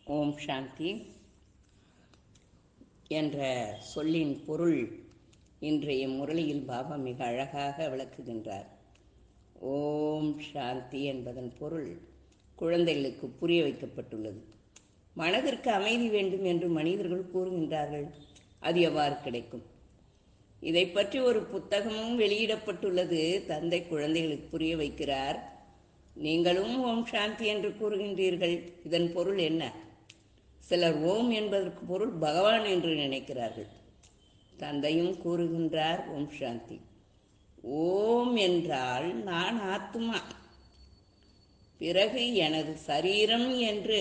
ஓம் சாந்தி என்ற சொல்லின் பொருள் இன்றைய முரளியில் பாபா மிக அழகாக விளக்குகின்றார் ஓம் சாந்தி என்பதன் பொருள் குழந்தைகளுக்கு புரிய வைக்கப்பட்டுள்ளது மனதிற்கு அமைதி வேண்டும் என்று மனிதர்கள் கூறுகின்றார்கள் அது எவ்வாறு கிடைக்கும் இதை பற்றி ஒரு புத்தகமும் வெளியிடப்பட்டுள்ளது தந்தை குழந்தைகளுக்கு புரிய வைக்கிறார் நீங்களும் ஓம் சாந்தி என்று கூறுகின்றீர்கள் இதன் பொருள் என்ன சிலர் ஓம் என்பதற்கு பொருள் பகவான் என்று நினைக்கிறார்கள் தந்தையும் கூறுகின்றார் ஓம் சாந்தி ஓம் என்றால் நான் ஆத்மா பிறகு எனது சரீரம் என்று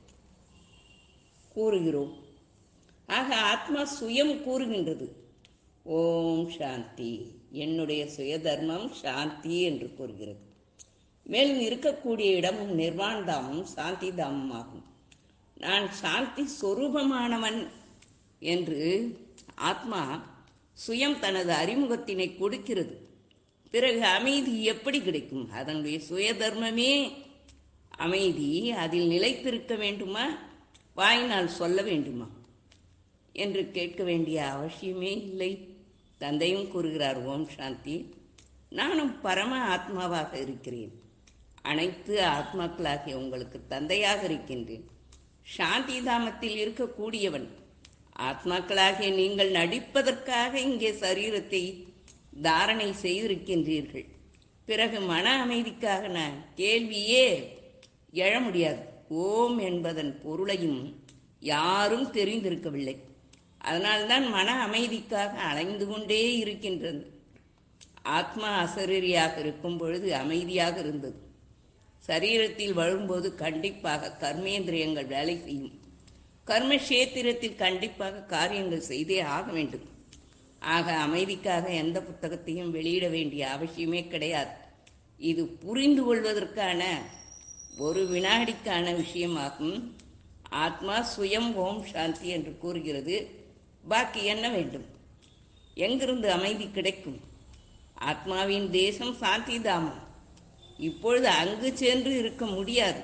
கூறுகிறோம் ஆக ஆத்மா சுயம் கூறுகின்றது ஓம் சாந்தி என்னுடைய சுய தர்மம் சாந்தி என்று கூறுகிறது மேலும் இருக்கக்கூடிய இடமும் நிர்வாண தாமம் சாந்தி தாமம் ஆகும் நான் சாந்தி சொரூபமானவன் என்று ஆத்மா சுயம் தனது அறிமுகத்தினை கொடுக்கிறது பிறகு அமைதி எப்படி கிடைக்கும் அதனுடைய சுய தர்மமே அமைதி அதில் நிலைத்திருக்க வேண்டுமா வாயினால் சொல்ல வேண்டுமா என்று கேட்க வேண்டிய அவசியமே இல்லை தந்தையும் கூறுகிறார் ஓம் சாந்தி நானும் பரம ஆத்மாவாக இருக்கிறேன் அனைத்து ஆத்மாக்களாகிய உங்களுக்கு தந்தையாக இருக்கின்றேன் சாந்தி தாமத்தில் இருக்கக்கூடியவன் ஆத்மாக்களாகிய நீங்கள் நடிப்பதற்காக இங்கே சரீரத்தை தாரணை செய்திருக்கின்றீர்கள் பிறகு மன அமைதிக்காக நான் கேள்வியே எழ முடியாது ஓம் என்பதன் பொருளையும் யாரும் தெரிந்திருக்கவில்லை அதனால்தான் மன அமைதிக்காக அலைந்து கொண்டே இருக்கின்றது ஆத்மா அசரீரியாக இருக்கும் பொழுது அமைதியாக இருந்தது சரீரத்தில் வரும்போது கண்டிப்பாக கர்மேந்திரியங்கள் வேலை செய்யும் கர்மக்ஷேத்திரத்தில் கண்டிப்பாக காரியங்கள் செய்தே ஆக வேண்டும் ஆக அமைதிக்காக எந்த புத்தகத்தையும் வெளியிட வேண்டிய அவசியமே கிடையாது இது புரிந்து கொள்வதற்கான ஒரு வினாடிக்கான விஷயமாகும் ஆத்மா சுயம் ஓம் சாந்தி என்று கூறுகிறது பாக்கி என்ன வேண்டும் எங்கிருந்து அமைதி கிடைக்கும் ஆத்மாவின் தேசம் சாந்தி தாமம் இப்பொழுது அங்கு சென்று இருக்க முடியாது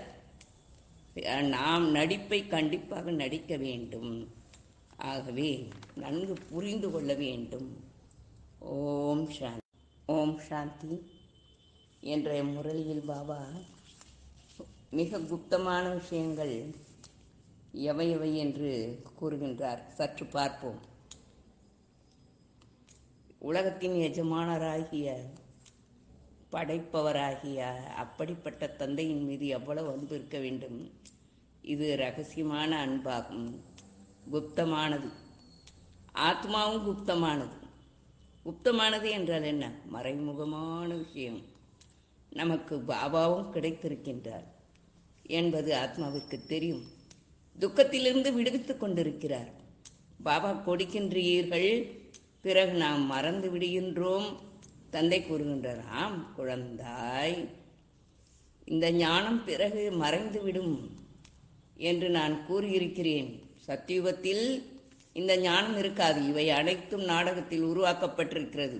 நாம் நடிப்பை கண்டிப்பாக நடிக்க வேண்டும் ஆகவே நன்கு புரிந்து கொள்ள வேண்டும் ஓம் சாந்தி ஓம் சாந்தி என்ற முரளியில் பாபா மிக குப்தமான விஷயங்கள் எவை எவை என்று கூறுகின்றார் சற்று பார்ப்போம் உலகத்தின் எஜமானராகிய படைப்பவராகிய அப்படிப்பட்ட தந்தையின் மீது எவ்வளவு அன்பு இருக்க வேண்டும் இது ரகசியமான அன்பாகும் குப்தமானது ஆத்மாவும் குப்தமானது குப்தமானது என்றால் என்ன மறைமுகமான விஷயம் நமக்கு பாபாவும் கிடைத்திருக்கின்றார் என்பது ஆத்மாவிற்கு தெரியும் துக்கத்திலிருந்து விடுவித்துக் கொண்டிருக்கிறார் பாபா கொடுக்கின்றீர்கள் பிறகு நாம் மறந்து விடுகின்றோம் தந்தை கூறுகின்றார் ஆம் குழந்தாய் இந்த ஞானம் பிறகு மறைந்துவிடும் என்று நான் கூறியிருக்கிறேன் சத்தியுகத்தில் இந்த ஞானம் இருக்காது இவை அனைத்தும் நாடகத்தில் உருவாக்கப்பட்டிருக்கிறது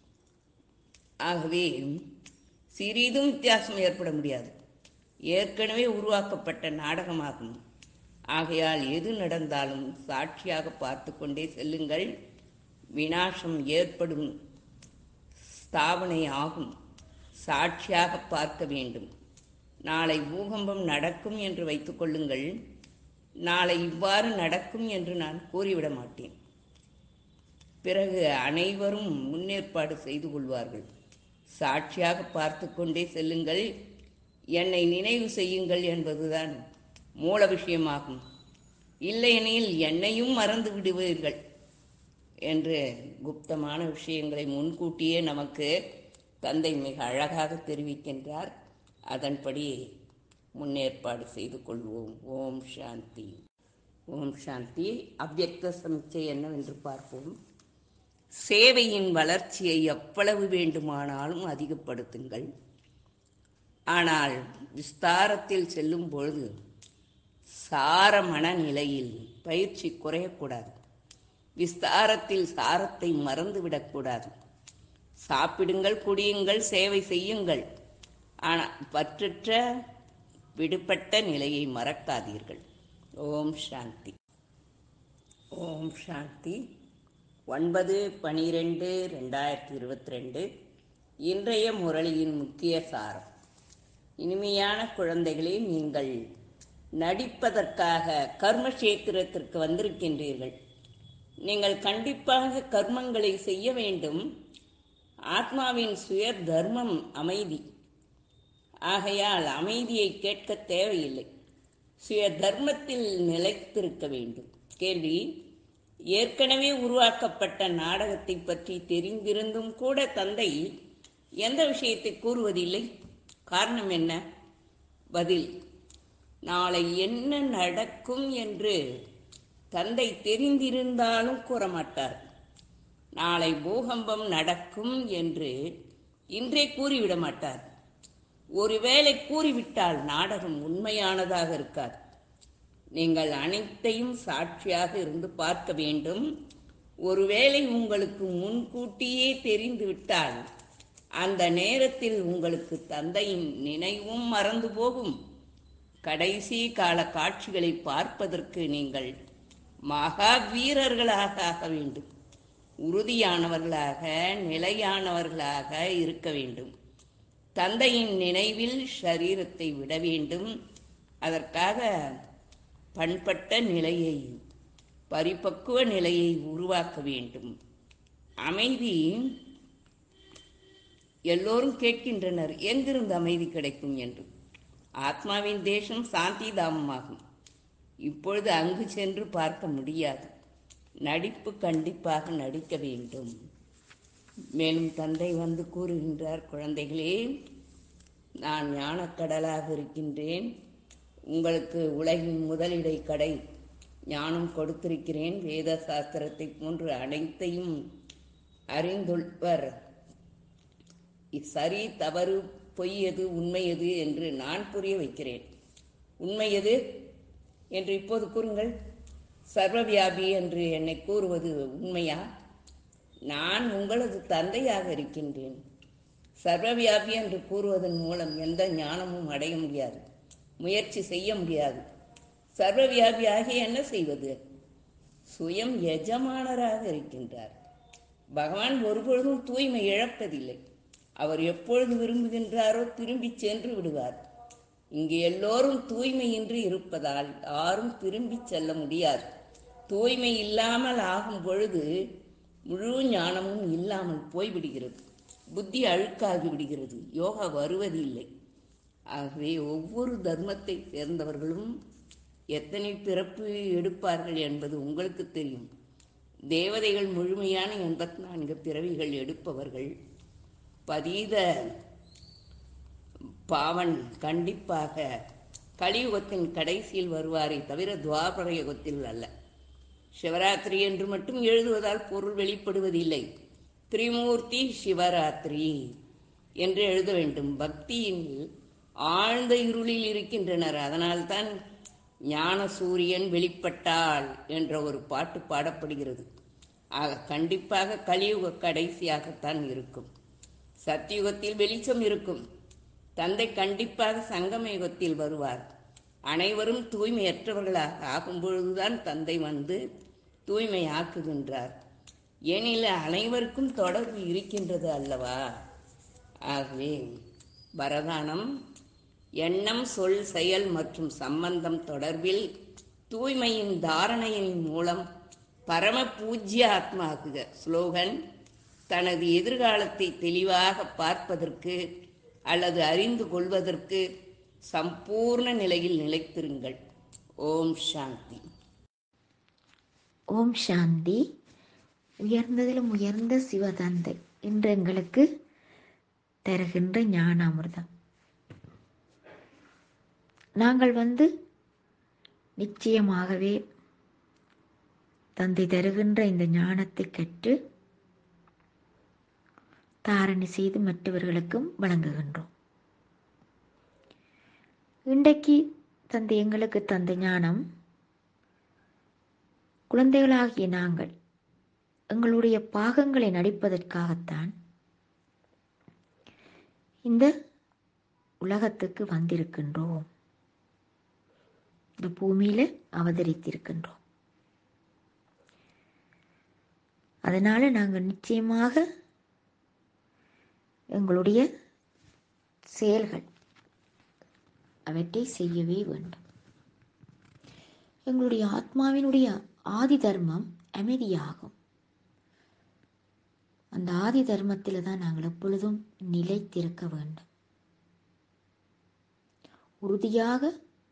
ஆகவே சிறிதும் வித்தியாசம் ஏற்பட முடியாது ஏற்கனவே உருவாக்கப்பட்ட நாடகமாகும் ஆகையால் எது நடந்தாலும் சாட்சியாக பார்த்து கொண்டே செல்லுங்கள் வினாசம் ஏற்படும் ஸ்தாபனை ஆகும் சாட்சியாக பார்க்க வேண்டும் நாளை பூகம்பம் நடக்கும் என்று வைத்துக்கொள்ளுங்கள் நாளை இவ்வாறு நடக்கும் என்று நான் கூறிவிட மாட்டேன் பிறகு அனைவரும் முன்னேற்பாடு செய்து கொள்வார்கள் சாட்சியாக பார்த்து கொண்டே செல்லுங்கள் என்னை நினைவு செய்யுங்கள் என்பதுதான் மூல விஷயமாகும் இல்லையெனில் என்னையும் மறந்து விடுவீர்கள் என்று குப்தமான விஷயங்களை முன்கூட்டியே நமக்கு தந்தை மிக அழகாக தெரிவிக்கின்றார் அதன்படி முன்னேற்பாடு செய்து கொள்வோம் ஓம் சாந்தி ஓம் சாந்தி அவ்வக்த சமிச்சை என்னவென்று பார்ப்போம் சேவையின் வளர்ச்சியை எவ்வளவு வேண்டுமானாலும் அதிகப்படுத்துங்கள் ஆனால் விஸ்தாரத்தில் செல்லும் பொழுது சார மனநிலையில் பயிற்சி குறையக்கூடாது விஸ்தாரத்தில் சாரத்தை மறந்துவிடக்கூடாது சாப்பிடுங்கள் குடியுங்கள் சேவை செய்யுங்கள் ஆனால் பற்றற்ற விடுபட்ட நிலையை மறக்காதீர்கள் ஓம் சாந்தி ஓம் சாந்தி ஒன்பது பனிரெண்டு ரெண்டாயிரத்தி இருபத்தி ரெண்டு இன்றைய முரளியின் முக்கிய சாரம் இனிமையான குழந்தைகளே நீங்கள் நடிப்பதற்காக கர்மக்ஷேத்திரத்திற்கு வந்திருக்கின்றீர்கள் நீங்கள் கண்டிப்பாக கர்மங்களை செய்ய வேண்டும் ஆத்மாவின் சுய தர்மம் அமைதி ஆகையால் அமைதியை கேட்க தேவையில்லை சுய தர்மத்தில் நிலைத்திருக்க வேண்டும் கேள்வி ஏற்கனவே உருவாக்கப்பட்ட நாடகத்தை பற்றி தெரிந்திருந்தும் கூட தந்தை எந்த விஷயத்தை கூறுவதில்லை காரணம் என்ன பதில் நாளை என்ன நடக்கும் என்று தந்தை தெரிந்திருந்தாலும் கூற மாட்டார் நாளை பூகம்பம் நடக்கும் என்று இன்றே கூறிவிட மாட்டார் ஒருவேளை கூறிவிட்டால் நாடகம் உண்மையானதாக இருக்காது நீங்கள் அனைத்தையும் சாட்சியாக இருந்து பார்க்க வேண்டும் ஒருவேளை உங்களுக்கு முன்கூட்டியே தெரிந்துவிட்டால் அந்த நேரத்தில் உங்களுக்கு தந்தையின் நினைவும் மறந்து போகும் கடைசி கால காட்சிகளை பார்ப்பதற்கு நீங்கள் மகா வீரர்களாக ஆக வேண்டும் உறுதியானவர்களாக நிலையானவர்களாக இருக்க வேண்டும் தந்தையின் நினைவில் ஷரீரத்தை விட வேண்டும் அதற்காக பண்பட்ட நிலையை பரிபக்குவ நிலையை உருவாக்க வேண்டும் அமைதி எல்லோரும் கேட்கின்றனர் எங்கிருந்து அமைதி கிடைக்கும் என்று ஆத்மாவின் தேசம் சாந்தி தாமமாகும் இப்பொழுது அங்கு சென்று பார்க்க முடியாது நடிப்பு கண்டிப்பாக நடிக்க வேண்டும் மேலும் தந்தை வந்து கூறுகின்றார் குழந்தைகளே நான் ஞானக்கடலாக இருக்கின்றேன் உங்களுக்கு உலகின் முதலிடை கடை ஞானம் கொடுத்திருக்கிறேன் வேத சாஸ்திரத்தை போன்று அனைத்தையும் அறிந்துள்வர் சரி தவறு பொய் எது உண்மை எது என்று நான் புரிய வைக்கிறேன் உண்மை எது என்று இப்போது கூறுங்கள் சர்வவியாபி என்று என்னை கூறுவது உண்மையா நான் உங்களது தந்தையாக இருக்கின்றேன் சர்வவியாபி என்று கூறுவதன் மூலம் எந்த ஞானமும் அடைய முடியாது முயற்சி செய்ய முடியாது சர்வவியாபியாகி என்ன செய்வது சுயம் எஜமானராக இருக்கின்றார் பகவான் ஒருபொழுதும் தூய்மை இழப்பதில்லை அவர் எப்பொழுது விரும்புகின்றாரோ திரும்பி சென்று விடுவார் இங்கு எல்லோரும் தூய்மையின்றி இருப்பதால் யாரும் திரும்பி செல்ல முடியாது தூய்மை இல்லாமல் ஆகும் பொழுது முழு ஞானமும் இல்லாமல் போய்விடுகிறது புத்தி அழுக்காகி விடுகிறது யோகா வருவதில்லை ஆகவே ஒவ்வொரு தர்மத்தை சேர்ந்தவர்களும் எத்தனை பிறப்பு எடுப்பார்கள் என்பது உங்களுக்கு தெரியும் தேவதைகள் முழுமையான எண்பத்தி நான்கு பிறவிகள் எடுப்பவர்கள் பதீத பாவன் கண்டிப்பாக கலியுகத்தின் கடைசியில் வருவாரே தவிர துவாபர யுகத்தில் அல்ல சிவராத்திரி என்று மட்டும் எழுதுவதால் பொருள் வெளிப்படுவதில்லை திரிமூர்த்தி சிவராத்திரி என்று எழுத வேண்டும் பக்தியின் ஆழ்ந்த இருளில் இருக்கின்றனர் அதனால்தான் ஞான சூரியன் வெளிப்பட்டாள் என்ற ஒரு பாட்டு பாடப்படுகிறது ஆக கண்டிப்பாக கலியுக கடைசியாகத்தான் இருக்கும் சத்தியுகத்தில் வெளிச்சம் இருக்கும் தந்தை கண்டிப்பாக சங்கம யுகத்தில் வருவார் அனைவரும் தூய்மையற்றவர்களாக ஆகும் பொழுதுதான் தந்தை வந்து தூய்மை ஆக்குகின்றார் ஏனில் அனைவருக்கும் தொடர்பு இருக்கின்றது அல்லவா ஆகவே வரதானம் எண்ணம் சொல் செயல் மற்றும் சம்பந்தம் தொடர்பில் தூய்மையின் தாரணையின் மூலம் பரம பூஜ்ய ஆத்மாகுக ஸ்லோகன் தனது எதிர்காலத்தை தெளிவாக பார்ப்பதற்கு அல்லது அறிந்து கொள்வதற்கு சம்பூர்ண நிலையில் நிலைத்திருங்கள் ஓம் சாந்தி ஓம் சாந்தி உயர்ந்ததிலும் உயர்ந்த சிவதந்தை இன்று எங்களுக்கு தருகின்ற ஞான அமிர்தம் நாங்கள் வந்து நிச்சயமாகவே தந்தை தருகின்ற இந்த ஞானத்தை கற்று தாரணை செய்து மற்றவர்களுக்கும் வழங்குகின்றோம் இன்றைக்கு தந்தை எங்களுக்கு தந்த ஞானம் குழந்தைகளாகிய நாங்கள் எங்களுடைய பாகங்களை நடிப்பதற்காகத்தான் இந்த உலகத்துக்கு வந்திருக்கின்றோம் இந்த பூமியில அவதரித்திருக்கின்றோம் அதனால நாங்கள் நிச்சயமாக எங்களுடைய செயல்கள் அவற்றை செய்யவே வேண்டும் எங்களுடைய ஆத்மாவினுடைய ஆதி தர்மம் அமைதியாகும் அந்த ஆதி தர்மத்தில் தான் நாங்கள் எப்பொழுதும் நிலைத்திருக்க வேண்டும் உறுதியாக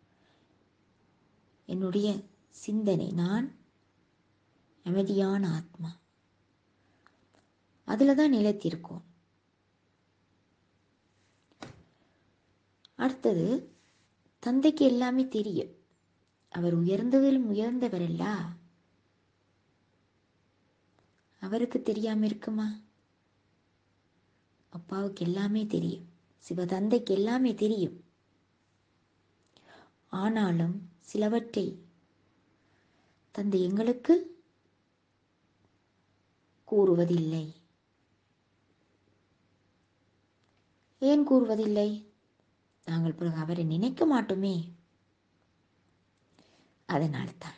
என்னுடைய சிந்தனை நான் அமைதியான ஆத்மா அதில் தான் நிலைத்திருக்கோம் அடுத்தது தந்தைக்கு எல்லாமே தெரியும் அவர் உயர்ந்ததிலும் உயர்ந்தவர் அல்ல அவருக்கு தெரியாம இருக்குமா அப்பாவுக்கு எல்லாமே தெரியும் சிவதந்தைக்கு எல்லாமே தெரியும் ஆனாலும் சிலவற்றை தந்தை எங்களுக்கு கூறுவதில்லை ஏன் கூறுவதில்லை நாங்கள் பிறகு அவரை நினைக்க மாட்டோமே அதனால்தான்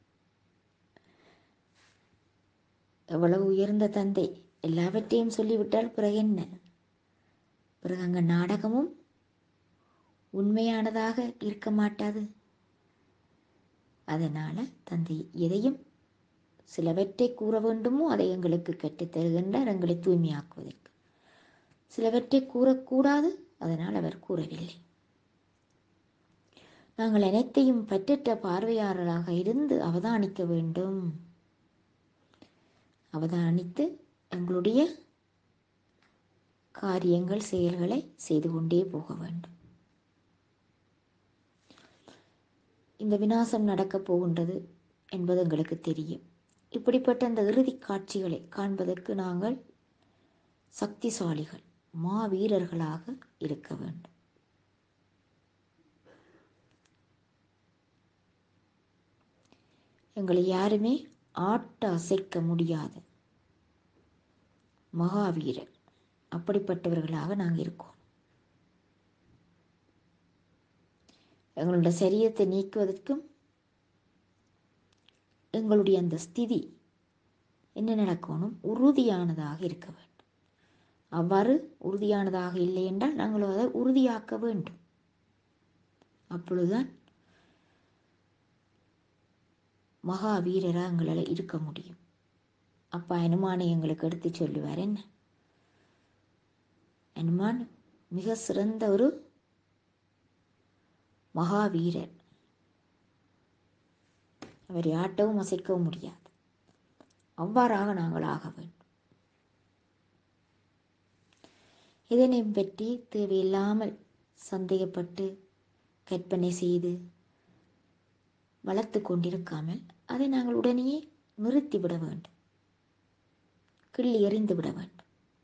எவ்வளவு உயர்ந்த தந்தை எல்லாவற்றையும் சொல்லிவிட்டால் பிறகு என்ன பிறகு அங்கே நாடகமும் உண்மையானதாக இருக்க மாட்டாது அதனால தந்தை எதையும் சிலவற்றை கூற வேண்டுமோ அதை எங்களுக்கு கற்றுத் தருகின்றார் எங்களை தூய்மையாக்குவதற்கு சிலவற்றை கூறக்கூடாது அதனால் அவர் கூறவில்லை நாங்கள் அனைத்தையும் பற்றற்ற பார்வையாளராக இருந்து அவதானிக்க வேண்டும் அவதானித்து எங்களுடைய காரியங்கள் செயல்களை செய்து கொண்டே போக வேண்டும் இந்த விநாசம் நடக்கப் போகின்றது என்பது எங்களுக்கு தெரியும் இப்படிப்பட்ட அந்த இறுதி காட்சிகளை காண்பதற்கு நாங்கள் சக்திசாலிகள் மாவீரர்களாக இருக்க வேண்டும் எங்களை யாருமே ஆட்ட அசைக்க முடியாது மகாவீரர் அப்படிப்பட்டவர்களாக நாங்கள் இருக்கோம் எங்களுடைய சரீரத்தை நீக்குவதற்கும் எங்களுடைய அந்த ஸ்திதி என்ன நடக்கணும் உறுதியானதாக இருக்க வேண்டும் அவ்வாறு உறுதியானதாக இல்லை என்றால் நாங்கள் அதை உறுதியாக்க வேண்டும் அப்பொழுதுதான் மகாவீரராக எங்களால் இருக்க முடியும் அப்பா அனுமானை எங்களுக்கு எடுத்து சொல்லுவார் என்ன அனுமான் மிக சிறந்த ஒரு மகாவீரர் அவரை ஆட்டவும் அசைக்கவும் முடியாது அவ்வாறாக நாங்கள் ஆக வேண்டும் இதனை பற்றி தேவையில்லாமல் சந்தேகப்பட்டு கற்பனை செய்து வளர்த்து கொண்டிருக்காமல் அதை நாங்கள் உடனேயே நிறுத்திவிட வேண்டும் கிள்ளி எறிந்து விட வேண்டும்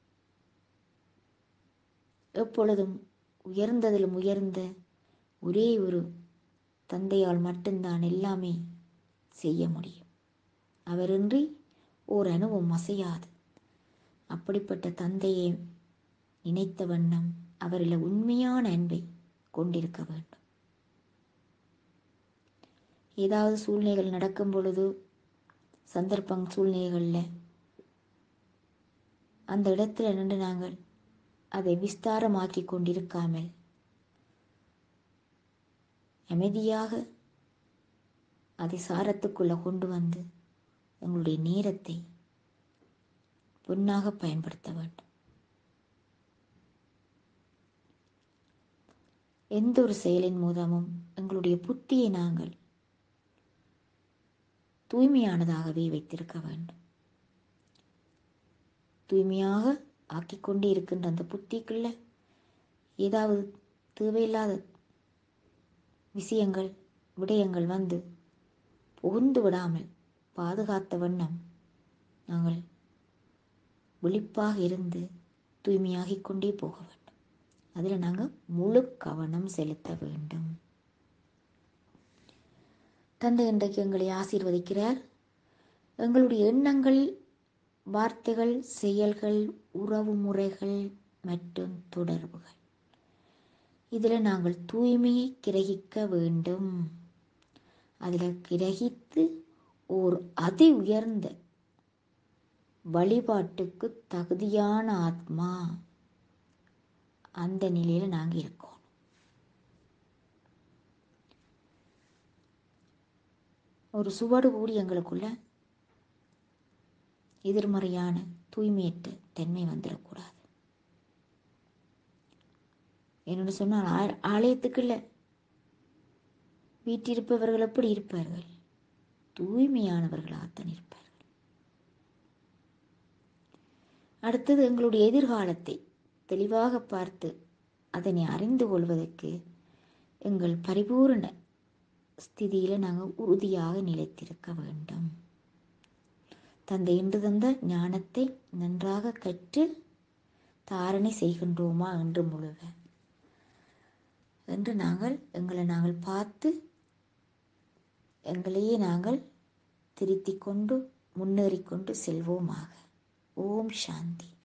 எப்பொழுதும் உயர்ந்ததிலும் உயர்ந்த ஒரே ஒரு தந்தையால் மட்டும்தான் எல்லாமே செய்ய முடியும் அவரின்றி ஓர் அணுவும் அசையாது அப்படிப்பட்ட தந்தையை நினைத்த வண்ணம் அவரில் உண்மையான அன்பை கொண்டிருக்க வேண்டும் ஏதாவது சூழ்நிலைகள் நடக்கும் பொழுது சந்தர்ப்பம் சூழ்நிலைகளில் அந்த இடத்துல நின்று நாங்கள் அதை விஸ்தாரமாக்கி கொண்டிருக்காமல் அமைதியாக அதை சாரத்துக்குள்ளே கொண்டு வந்து எங்களுடைய நேரத்தை பொன்னாக பயன்படுத்த வேண்டும் எந்த ஒரு செயலின் மூலமும் எங்களுடைய புத்தியை நாங்கள் தூய்மையானதாகவே வைத்திருக்க வேண்டும் தூய்மையாக ஆக்கிக்கொண்டே இருக்கின்ற அந்த புத்திக்குள்ள ஏதாவது தேவையில்லாத விஷயங்கள் விடயங்கள் வந்து புகுந்து விடாமல் பாதுகாத்த வண்ணம் நாங்கள் விழிப்பாக இருந்து தூய்மையாகிக் கொண்டே போக வேண்டும் அதில் நாங்கள் முழு கவனம் செலுத்த வேண்டும் தந்தை இன்றைக்கு எங்களை ஆசீர்வதிக்கிறார் எங்களுடைய எண்ணங்கள் வார்த்தைகள் செயல்கள் உறவு முறைகள் மற்றும் தொடர்புகள் இதில் நாங்கள் தூய்மையை கிரகிக்க வேண்டும் அதில் கிரகித்து ஓர் அதி உயர்ந்த வழிபாட்டுக்கு தகுதியான ஆத்மா அந்த நிலையில் நாங்கள் இருக்கோம் ஒரு சுவடு கூடி எங்களுக்குள்ள எதிர்மறையான தூய்மையற்ற தன்மை வந்துடக்கூடாது என்னென்னு சொன்னால் ஆ- ஆலயத்துக்குள்ள வீட்டிருப்பவர்கள் எப்படி இருப்பார்கள் தூய்மையானவர்களாகத்தான் இருப்பார்கள் அடுத்தது எங்களுடைய எதிர்காலத்தை தெளிவாக பார்த்து அதனை அறிந்து கொள்வதற்கு எங்கள் பரிபூரண ஸ்திதியில் நாங்கள் உறுதியாக நிலைத்திருக்க வேண்டும் தந்தை என்று தந்த ஞானத்தை நன்றாக கற்று தாரணை செய்கின்றோமா என்று முழுவ என்று நாங்கள் எங்களை நாங்கள் பார்த்து எங்களையே நாங்கள் திருத்திக் கொண்டு முன்னேறிக் கொண்டு செல்வோமாக ஓம் சாந்தி